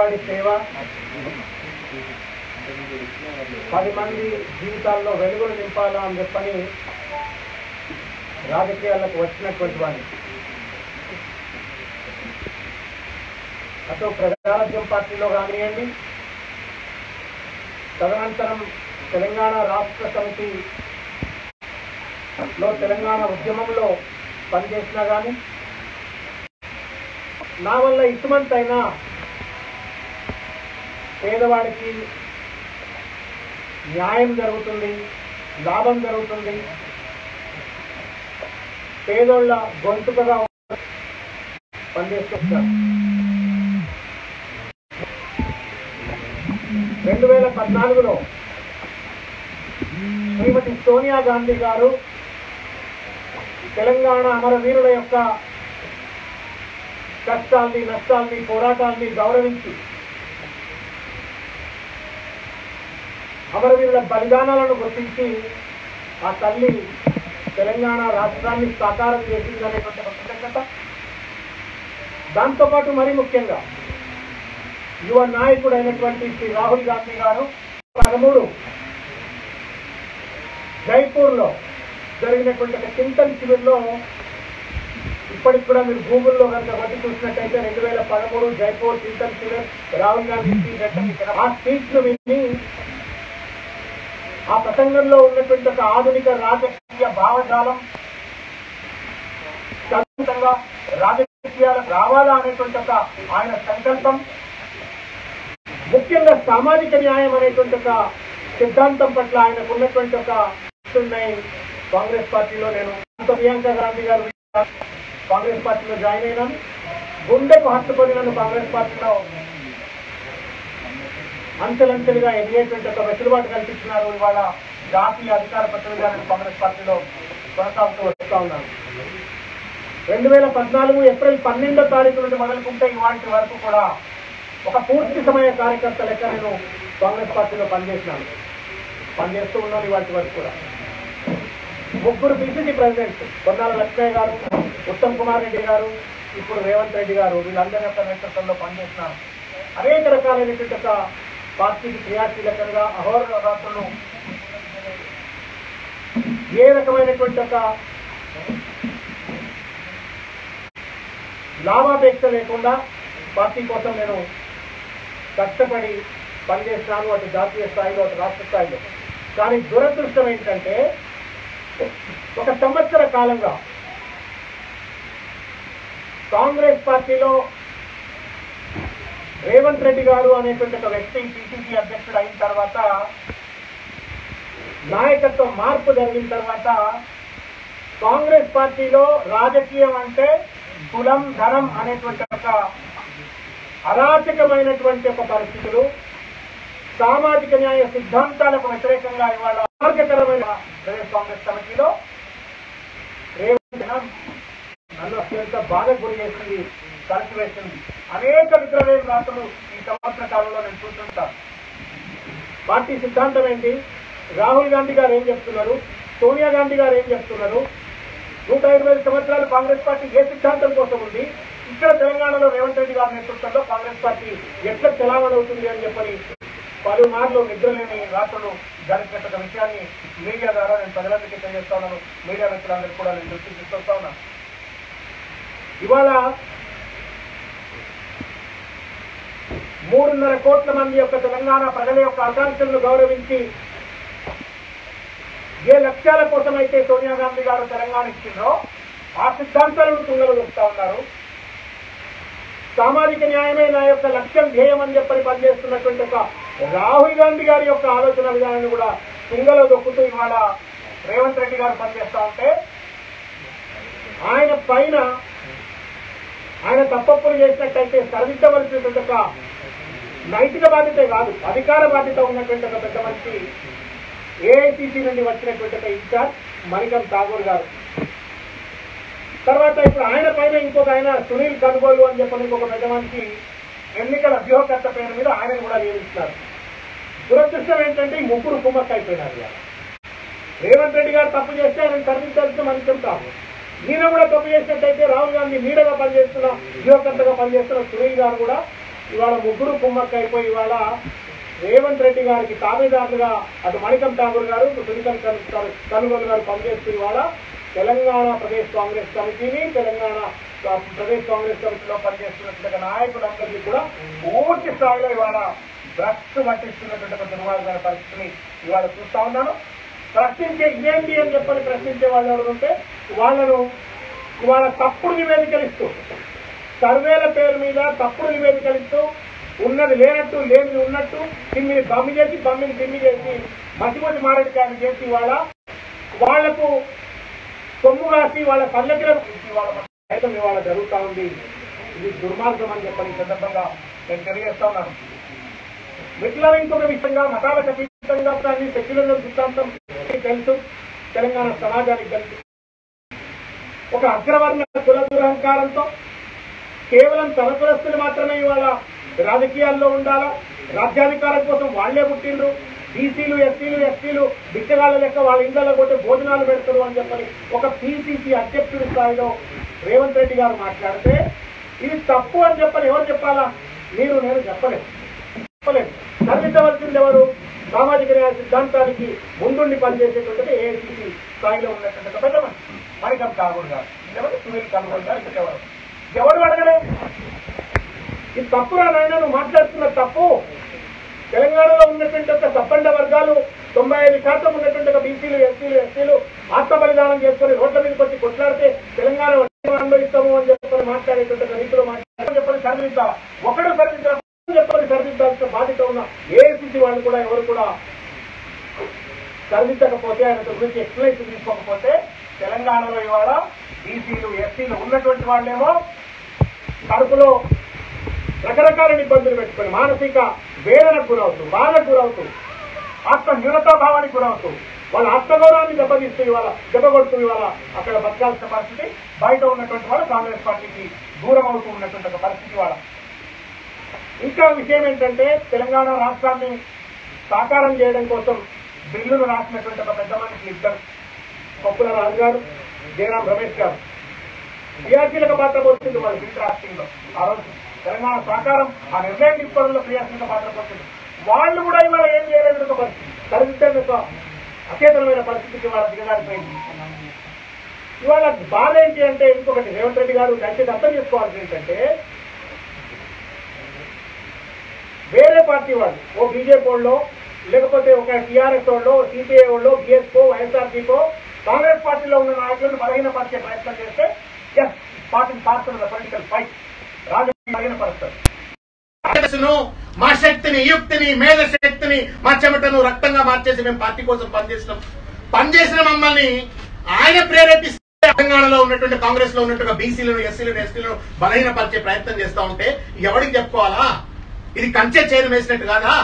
పేదవాడి సేవ పది మంది జీవితాల్లో వెలుగులు నింపాలా అని చెప్పని రాజకీయాలకు వచ్చినటువంటి వాడిని అటు ప్రజారాజ్యం పార్టీలో కానివ్వండి తదనంతరం తెలంగాణ రాష్ట్ర సమితి లో తెలంగాణ ఉద్యమంలో పనిచేసినా కానీ నా వల్ల ఇసుమంతైనా పేదవాడికి న్యాయం జరుగుతుంది లాభం జరుగుతుంది పేదోళ్ళ గొంతుకగా పనిచేస్తుంటారు రెండు వేల పద్నాలుగులో శ్రీమతి సోనియా గాంధీ గారు తెలంగాణ అమరవీరుల యొక్క కష్టాల్ని నష్టాల్ని పోరాటాల్ని గౌరవించి అమరవీరుల బలిదానాలను గుర్తించి ఆ తల్లి తెలంగాణ రాష్ట్రాన్ని సాకారం చేసింది అనేటువంటి ఒక కృతజ్ఞత దాంతోపాటు మరీ ముఖ్యంగా యువ నాయకుడు అయినటువంటి శ్రీ రాహుల్ గాంధీ గారు పదమూడు జైపూర్ లో జరిగినటువంటి ఒక చింతన్ శిబిర్లో ఇప్పటికి కూడా మీరు గూగుల్లో కనుక కొట్టి చూసినట్టయితే రెండు వేల పదమూడు జైపూర్ చింతన్ శిబిర్ రాహుల్ గాంధీ స్పీచ్ ఎట్లా ఇచ్చారు. ఆ స్పీచ్ ను విని ఆ ప్రసంగంలో ఉన్నటువంటి ఒక ఆధునిక రాజకీయ భావజాలం ఖచ్చితంగా రాజకీయాలకు రావాలా అనేటువంటి ఒక ఆయన సంకల్పం ముఖ్యంగా సామాజిక న్యాయం అనేటువంటి ఒక సిద్ధాంతం పట్ల ఆయనకు ఉన్నటువంటి ఒక ఉన్నాయి కాంగ్రెస్ పార్టీలో నేను అంత ప్రియాంక గాంధీ గారు కాంగ్రెస్ పార్టీలో జాయిన్ అయినాను గుండెకు హత్తుకొని నన్ను కాంగ్రెస్ పార్టీలో అంచెలంచెలుగా ఎదిగేటువంటి ఒక వెసులుబాటు కల్పించినారు ఇవాళ జాతీయ అధికార ప్రతినిధిగా నేను కాంగ్రెస్ పార్టీలో కొనసాగుతూ వస్తూ ఉన్నాను రెండు వేల పద్నాలుగు ఏప్రిల్ పన్నెండో తారీఖు నుండి మొదలుకుంటే ఇవాటి వరకు కూడా ఒక పూర్తి సమయ కార్యకర్త లెక్క నేను కాంగ్రెస్ పార్టీలో పనిచేసినాను పనిచేస్తూ ఉన్నాను ఇవాటి వరకు కూడా ముగ్గురు పిసిసి ప్రెసిడెంట్ కొన్నాళ్ళ లక్ష్మయ్య గారు ఉత్తమ్ కుమార్ రెడ్డి గారు ఇప్పుడు రేవంత్ రెడ్డి గారు వీళ్ళందరి యొక్క నేతృత్వంలో పనిచేసినారు అనేక రకాలైనటువంటి ఒక పార్టీకి క్రియాశీలకంగా అహోరాత్రులు ఏ రకమైనటువంటి ఒక లాభాపేక్ష లేకుండా పార్టీ కోసం నేను కష్టపడి పనిచేస్తున్నాను అటు జాతీయ స్థాయిలో అటు రాష్ట్ర స్థాయిలో కానీ దురదృష్టం ఏంటంటే ఒక సంవత్సర కాలంగా కాంగ్రెస్ పార్టీలో రేవంత్ రెడ్డి గారు అనేటువంటి ఒక వ్యక్తి పిసిసి అధ్యక్షుడు అయిన తర్వాత నాయకత్వ మార్పు జరిగిన తర్వాత కాంగ్రెస్ పార్టీలో రాజకీయం అంటే కులం ధనం అనేటువంటి ఒక అరాచకమైనటువంటి ఒక పరిస్థితులు సామాజిక న్యాయ సిద్ధాంతాలకు వ్యతిరేకంగా ఇవాళ మార్గకరమైన ప్రదేశ్ కాంగ్రెస్ కమిటీలో రేవంత్ నన్ను అత్యంత బాధ గురి చేసింది కలిసివేసింది అనేక విగ్రహ రాతలు ఈ సంవత్సర కాలంలో నేను చూస్తుంటాను పార్టీ సిద్ధాంతం ఏంటి రాహుల్ గాంధీ గారు ఏం చెప్తున్నారు సోనియా గాంధీ గారు ఏం చెప్తున్నారు నూట ఇరవై ఐదు సంవత్సరాలు కాంగ్రెస్ పార్టీ ఏ సిద్ధాంతం కోసం ఉంది ఇక్కడ తెలంగాణలో రేవంత్ రెడ్డి గారి నేతృత్వంలో కాంగ్రెస్ పార్టీ ఎట్లా చలామణి అవుతుంది అని చెప్పని పలుమార్లు నిద్రలేని రాత్రులు జరిగినట్టు ఒక విషయాన్ని మీడియా ద్వారా నేను ప్రజలందరికీ తెలియజేస్తా ఉన్నాను మీడియా వ్యక్తులందరికీ కూడా నేను దృష్టి తీసుకొస్తా ఉన్నాను ఇవాళ మూడున్నర కోట్ల మంది యొక్క తెలంగాణ ప్రజల యొక్క ఆకాంక్షలను గౌరవించి ఏ లక్ష్యాల కోసం అయితే సోనియా గాంధీ గారు తెలంగాణ ఇచ్చిండ్రో ఆ సిద్ధాంతాలను తుంగలు దొరుకుతా ఉన్నారు సామాజిక న్యాయమే నా యొక్క లక్ష్యం ధ్యేయం అని చెప్పని పనిచేస్తున్నటువంటి ఒక రాహుల్ గాంధీ గారి యొక్క ఆలోచన విధానాన్ని కూడా తుంగలో దొక్కుతూ ఇవాళ రేవంత్ రెడ్డి గారు పనిచేస్తా ఉంటే ఆయన పైన ఆయన తప్పప్పులు చేసినట్టయితే సరిదిద్దవలసినటువంటి ఒక నైతిక బాధ్యత కాదు అధికార బాధ్యత ఉన్నటువంటి ఒక పెద్ద మనిషి ఏఐసిసి నుండి వచ్చినటువంటి ఒక ఇన్ఛార్జ్ మణికం ఠాగూర్ గారు తర్వాత ఇప్పుడు ఆయన పైన ఇంకొక ఆయన సునీల్ కనుగోలు అని చెప్పని ఇంకొక పెద్ద మనిషి ఎన్నికల వ్యూహకర్త పేరు మీద ఆయనను కూడా నియమిస్తున్నారు దురదృష్టం ఏంటంటే ఈ ముగ్గురు కుమ్మక్క అయిపోయినారు ఇవాళ. రేవంత్ రెడ్డి గారు తప్పు చేస్తే ఆయన తరలించాల్సిన మనిషి కాదు ఈయన కూడా తప్పు చేసినట్టయితే రాహుల్ గాంధీ నీడగా పనిచేస్తున్న వ్యూహకర్తగా పనిచేస్తున్న సునీల్ గారు కూడా ఇవాళ ముగ్గురు కుమ్మక్క అయిపోయి ఇవాళ రేవంత్ రెడ్డి గారికి తాబేదారులుగా అటు మణికం ఠాగూర్ గారు ఇటు సునీతం కనుగోలు గారు పనిచేస్తూ ఇవాళ తెలంగాణ ప్రదేశ్ కాంగ్రెస్ కమిటీని తెలంగాణ ఆ, ప్రదేశ్ కాంగ్రెస్ కమిటీలో పనిచేస్తున్నటువంటి నాయకులందరినీ కూడా పూర్తి స్థాయిలో ఇవాళ భ్రష్టు పట్టిస్తున్నటువంటి ఒక దుర్మార్గమైన పరిస్థితిని ఇవాళ చూస్తా ఉన్నాను ప్రశ్నించే ఇదేంటి అని చెప్పని ప్రశ్నించే వాళ్ళు ఎవరు ఉంటే వాళ్ళను ఇవాళ తప్పుడు నివేదికలు ఇస్తూ సర్వేల పేరు మీద తప్పుడు నివేదికలు ఇస్తూ ఉన్నది లేనట్టు లేనిది ఉన్నట్టు తిమ్మిని బమ్మి చేసి బమ్మిని తిమ్మి చేసి మసిమతి మారడికాయలు చేసి వాళ్ళ వాళ్లకు సొమ్ము కాసి వాళ్ళ పల్లెకిల వాళ్ళ ప్రయత్నం ఇవాళ జరుగుతా ఉంది ఇది దుర్మార్గం అని చెప్పని ఈ సందర్భంగా నేను తెలియజేస్తా ఉన్నాను మిట్లలో ఇంకొక విషయంగా మతాలకు అతీతంగా దాన్ని సెక్యులర్ సిద్ధాంతం తెలుసు తెలంగాణ సమాజానికి తెలుసు ఒక అగ్రవర్ణ కుల దురహంకారంతో కేవలం తన కులస్తులు మాత్రమే ఇవాళ రాజకీయాల్లో ఉండాలా రాజ్యాధికారం కోసం వాళ్లే పుట్టిండ్రు బీసీలు ఎస్సీలు ఎస్టీలు బిచ్చగాళ్ళ లెక్క వాళ్ళ ఇళ్లలో పోతే భోజనాలు పెడతారు అని చెప్పని ఒక పీసీసీ అధ్యక్షుడి స్థాయిలో రేవంత్ రెడ్డి గారు మాట్లాడితే ఇది తప్పు అని చెప్పని ఎవరు చెప్పాలా మీరు నేను చెప్పలేదు చెప్పలేదు ఖండించవలసింది ఎవరు సామాజిక న్యాయ సిద్ధాంతానికి ముందుండి పనిచేసేటువంటిది ఏఐసీసీ స్థాయిలో ఉన్నటువంటి ఒక పెద్ద మనిషి మణికం ఠాగూర్ గారు ఎవరు సునీల్ కన్గోల్ గారు ఎవరు ఎవరు అడగలే ఇది తప్పురా నాయన నువ్వు మాట్లాడుతున్న తప్పు తెలంగాణలో ఉన్నటువంటి ఒక సబ్బండ వర్గాలు తొంభై ఐదు శాతం ఉన్నటువంటి ఒక బీసీలు ఎస్సీలు ఎస్టీలు ఆత్మ బలిదానం చేసుకుని రోడ్ల మీదకి వచ్చి కొట్లాడితే తెలంగాణ వచ్చి అనుభవిస్తాము అని చెప్పని మాట్లాడేటువంటి ఒక రీతిలో మాట్లాడాలని చెప్పని సరిదిద్దాలా ఒకడు సరిదిద్దా చెప్పని సరిదిద్దాల్సిన బాధ్యత ఉన్న ఏఐసీసీ వాళ్ళు కూడా ఎవరు కూడా సరిదిద్దకపోతే ఆయన గురించి ఎక్స్ప్లెయిన్ తీసుకోకపోతే తెలంగాణలో ఇవాళ బీసీలు ఎస్సీలు ఉన్నటువంటి వాళ్ళేమో కడుపులో రకరకాల ఇబ్బందులు పెట్టుకొని మానసిక వేదనకు గురవుతూ బాధకు గురవుతూ ఆత్మ న్యూనతాభావానికి గురవుతూ వాళ్ళ ఆత్మగౌరవాన్ని దెబ్బతీస్తూ ఇవాళ దెబ్బకొడుతూ ఇవాళ అక్కడ బతకాల్సిన పరిస్థితి బయట ఉన్నటువంటి వాళ్ళు కాంగ్రెస్ పార్టీకి దూరం అవుతూ ఉన్నటువంటి ఒక పరిస్థితి వాళ్ళ ఇంకా విషయం ఏంటంటే తెలంగాణ రాష్ట్రాన్ని సాకారం చేయడం కోసం బిల్లును రాసినటువంటి ఒక పెద్ద మనిషి ఇద్దరు పప్పుల రాజు గారు జయరాం రమేష్ గారు క్రియాశీలక పాత్ర పోతుంది వాళ్ళు బిల్ రాష్ట్రంలో లో ఆ రోజు తెలంగాణ సహకారం ఆ నిర్ణయం తీసుకోవడంలో క్రియాశీలక పాత్ర పోతుంది వాళ్ళు కూడా ఇవాళ ఏం చేయలేదు ఒక పరిస్థితి సరిదిద్దని ఒక అచేతనమైన పరిస్థితికి ఇవాళ దిగజారిపోయింది ఇవాళ బాధ ఏంటి అంటే ఇంకొకటి రేవంత్ రెడ్డి గారు దయచేసి అర్థం చేసుకోవాల్సింది ఏంటంటే వేరే పార్టీ వాళ్ళు ఓ బీజేపీ వాళ్ళు లేకపోతే ఒక టీఆర్ఎస్ వాళ్ళు సిపిఐ వాళ్ళు బిఎస్కో వైఎస్ఆర్సీకో కాంగ్రెస్ పార్టీలో ఉన్న నాయకులను బలహీనపరిచే ప్రయత్నం చేస్తే ఎస్ పార్టీ పార్టీ పొలిటికల్ ఫైట్ రాజకీయ బలహీనపరుస్తారు కాంగ్రెస్ను మా శక్తిని యుక్తిని మేధ శక్తిని మా చెమటను రక్తంగా మార్చేసి మేము పార్టీ కోసం పనిచేసినాం పనిచేసిన మమ్మల్ని ఆయన ప్రేరేపిస్తే తెలంగాణలో ఉన్నటువంటి కాంగ్రెస్ లో ఉన్నటువంటి బీసీలను ఎస్సీలను ఎస్టీలను బలహీనపరిచే ప్రయత్నం చేస్తా ఉంటే ఎవరికి చెప్పుకోవాలా ఇది కంచె చేరు వేసినట్టు కాదా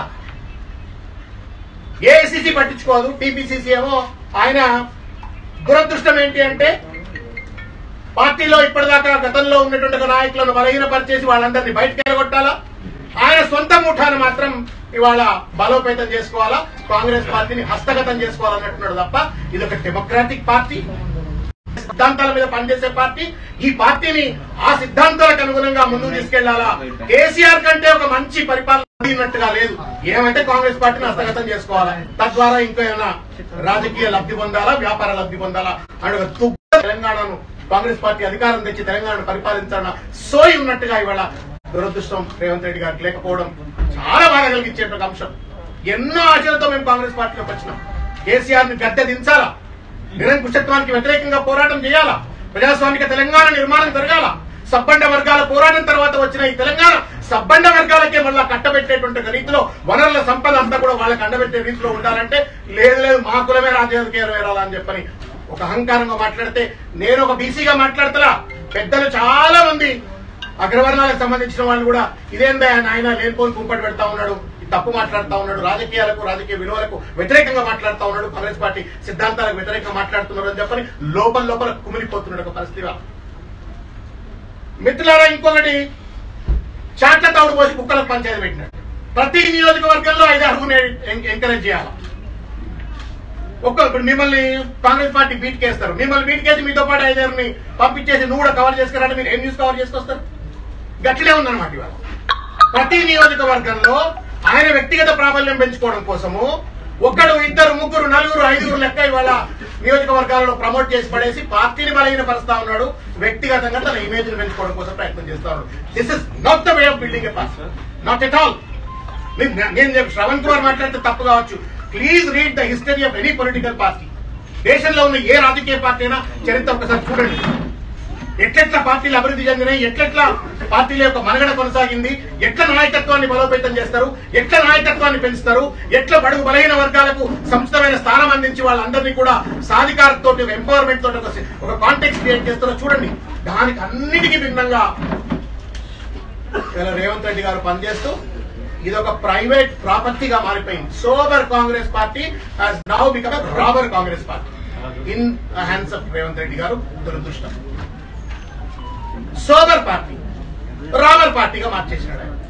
ఏఐసిసి పట్టించుకోదు టీపీసీసీ ఏమో ఆయన దురదృష్టం ఏంటి అంటే పార్టీలో ఇప్పటిదాకా గతంలో ఉన్నటువంటి ఒక నాయకులను బలహీనపరిచేసి వాళ్ళందరినీ బయటకు ఎరగొట్టాలా ఆయన సొంత ముఠాను మాత్రం ఇవాళ బలోపేతం చేసుకోవాలా కాంగ్రెస్ పార్టీని హస్తగతం చేసుకోవాలన్నట్టున్నాడు తప్ప ఇది ఒక డెమోక్రాటిక్ పార్టీ సిద్ధాంతాల మీద పనిచేసే పార్టీ ఈ పార్టీని ఆ సిద్ధాంతాలకు అనుగుణంగా ముందుకు తీసుకెళ్లాలా కేసీఆర్ కంటే ఒక మంచి పరిపాలన ఉన్నట్టుగా లేదు ఏమైతే కాంగ్రెస్ పార్టీని హస్తగతం చేసుకోవాలా తద్వారా ఇంకా ఏమైనా రాజకీయ లబ్ధి పొందాలా వ్యాపార లబ్ధి పొందాలా అని ఒక తుగ్గ తెలంగాణను కాంగ్రెస్ పార్టీ అధికారం తెచ్చి తెలంగాణను పరిపాలించాలన్న సోయి ఉన్నట్టుగా ఇవాళ దురదృష్టం రేవంత్ రెడ్డి గారికి లేకపోవడం చాలా బాధ కలిగించేటువంటి అంశం ఎన్నో ఆశలతో మేము కాంగ్రెస్ పార్టీలోకి వచ్చినాం కేసీఆర్ ని గద్దె దించాలా నిరంకుశత్వానికి వ్యతిరేకంగా పోరాటం చేయాలా ప్రజాస్వామిక తెలంగాణ నిర్మాణం జరగాల సబ్బండ వర్గాల పోరాటం తర్వాత వచ్చిన ఈ తెలంగాణ సబ్బండ వర్గాలకే మళ్ళా కట్టబెట్టేటువంటి రీతిలో వనరుల సంపద అంతా కూడా వాళ్ళకి అండబెట్టే రీతిలో ఉండాలంటే లేదు లేదు మా కులమే రాజ్యాధికారం వేరాలా అని చెప్పని ఒక అహంకారంగా మాట్లాడితే నేను ఒక బీసీగా మాట్లాడతలా పెద్దలు చాలా మంది అగ్రవర్ణాలకు సంబంధించిన వాళ్ళు కూడా ఇదేందా ఆయన లేనిపోని కుంపటి పెడతా ఉన్నాడు ఇది తప్పు మాట్లాడుతా ఉన్నాడు రాజకీయాలకు రాజకీయ విలువలకు వ్యతిరేకంగా మాట్లాడుతా ఉన్నాడు కాంగ్రెస్ పార్టీ సిద్ధాంతాలకు వ్యతిరేకంగా మాట్లాడుతున్నాడు అని చెప్పని లోపల లోపల కుమిలిపోతున్నాడు ఒక పరిస్థితిగా మిత్రులారా ఇంకొకటి చాట్ల తౌడు పోసి కుక్కలకు పంచాయతీ పెట్టినాడు ప్రతి నియోజకవర్గంలో ఐదు అడుగుని ఎంకరేజ్ చేయాలి ఒక్క ఇప్పుడు మిమ్మల్ని కాంగ్రెస్ పార్టీ బీట్ కేస్తారు మిమ్మల్ని బీట్ కేసి మీతో పాటు ఐదారుని పంపించేసి నువ్వు కూడా కవర్ చేసుకురంటే మీరు ఏం న్యూస్ కవర్ చేసుకొస్తారు గట్లే ఉందన్నమాట ఇవాళ ప్రతి నియోజకవర్గంలో ఆయన వ్యక్తిగత ప్రాబల్యం పెంచుకోవడం కోసము ఒక్కడు ఇద్దరు ముగ్గురు నలుగురు ఐదుగురు లెక్క ఇవాళ నియోజకవర్గాలలో ప్రమోట్ చేసి పడేసి పార్టీని బలహీన పరుస్తా ఉన్నాడు వ్యక్తిగతంగా తన ఇమేజ్ పెంచుకోవడం కోసం ప్రయత్నం చేస్తా ఉన్నాడు this is not the way of building a party not at all నేను చెప్పు శ్రవణ్ కుమార్ మాట్లాడితే తప్పు కావచ్చు please read the history of any political party దేశంలో ఉన్న ఏ రాజకీయ పార్టీ అయినా చరిత్ర ఒకసారి చూడండి ఎట్లెట్లా పార్టీలు అభివృద్ధి చెందినాయి ఎట్లెట్లా పార్టీల యొక్క మనుగడ కొనసాగింది ఎట్లా నాయకత్వాన్ని బలోపేతం చేస్తారు ఎట్లా నాయకత్వాన్ని పెంచుతారు ఎట్లా బడుగు బలహీన వర్గాలకు సంస్థమైన స్థానం అందించి వాళ్ళందరినీ కూడా సాధికారతో ఎంపవర్మెంట్ తోటి ఒక ఒక కాంటెక్స్ క్రియేట్ చేస్తారో చూడండి దానికి అన్నిటికీ భిన్నంగా ఇలా రేవంత్ రెడ్డి గారు పనిచేస్తూ ఇది ఒక ప్రైవేట్ ప్రాపర్టీగా మారిపోయింది sober Congress party has now become robber Congress party in hands of Revanth Reddy గారు దురదృష్టం సోబర్ పార్టీ రాబర్ పార్టీగా మార్చేసినాడు ఆయన